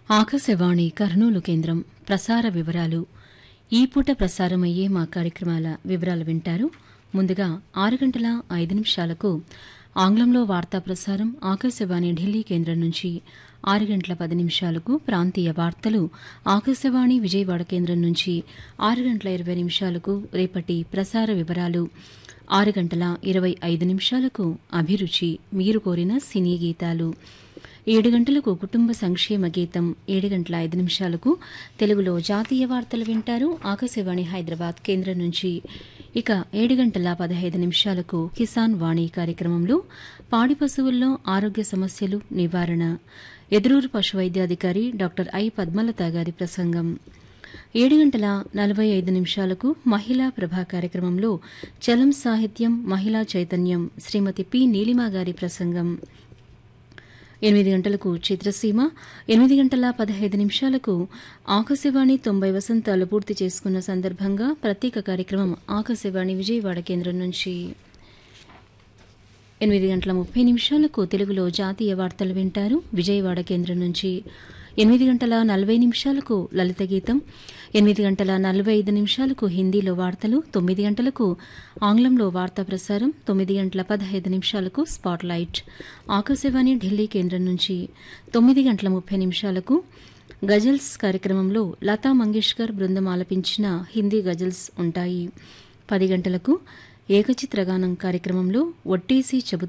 ఆకాశవాణి కర్నూలు కేంద్రం ప్రసార వివరాలు ఈ పూట ప్రసారమయ్యే మా కార్యక్రమాల వివరాలు వింటారు ముందుగా ఆరు గంటల ఐదు నిమిషాలకు ఆంగ్లంలో వార్తా ప్రసారం ఆకాశవాణి ఢిల్లీ కేంద్రం నుంచి ఆరు గంటల పది నిమిషాలకు ప్రాంతీయ వార్తలు ఆకాశవాణి విజయవాడ కేంద్రం నుంచి ఆరు గంటల ఇరవై నిమిషాలకు రేపటి ప్రసార వివరాలు ఆరు గంటల ఇరవై ఐదు నిమిషాలకు అభిరుచి మీరు కోరిన సినీ గీతాలు ఏడు గంటలకు కుటుంబ సంక్షేమ గీతం ఏడు గంటల ఐదు నిమిషాలకు తెలుగులో జాతీయ వార్తలు వింటారు ఆకాశవాణి హైదరాబాద్ కేంద్రం నుంచి ఇక ఏడు గంటల పదహైదు నిమిషాలకు కిసాన్ వాణి కార్యక్రమంలో పాడి పశువుల్లో ఆరోగ్య సమస్యలు నివారణ ఎదురూరు పశు వైద్యాధికారి డాక్టర్ ఐ పద్మలత గారి ప్రసంగం ఏడు గంటల నలభై ఐదు నిమిషాలకు మహిళా ప్రభా కార్యక్రమంలో చలం సాహిత్యం మహిళా చైతన్యం శ్రీమతి పి నీలిమా గారి ప్రసంగం ఎనిమిది గంటలకు చిత్రసీమ ఎనిమిది గంటల పదహైదు నిమిషాలకు ఆకాశవాణి తొంభై వసంతాలు పూర్తి చేసుకున్న సందర్భంగా ప్రత్యేక కార్యక్రమం ఆకాశవాణి విజయవాడ కేంద్రం నుంచి ఎనిమిది గంటల ముప్పై నిమిషాలకు తెలుగులో జాతీయ వార్తలు వింటారు విజయవాడ కేంద్రం నుంచి ఎనిమిది గంటల నలభై నిమిషాలకు లలిత గీతం ఎనిమిది గంటల నలభై ఐదు నిమిషాలకు హిందీలో వార్తలు తొమ్మిది గంటలకు ఆంగ్లంలో వార్తా ప్రసారం తొమ్మిది గంటల పదహైదు నిమిషాలకు స్పాట్ లైట్ ఆకాశవాణి ఢిల్లీ కేంద్రం నుంచి తొమ్మిది గంటల ముప్పై నిమిషాలకు గజల్స్ కార్యక్రమంలో లతా మంగేష్కర్ బృందం ఆలపించిన హిందీ గజల్స్ ఉంటాయి పది గంటలకు ఏకచిత్రగానం కార్యక్రమంలో ఒట్టేసి చెబుతారు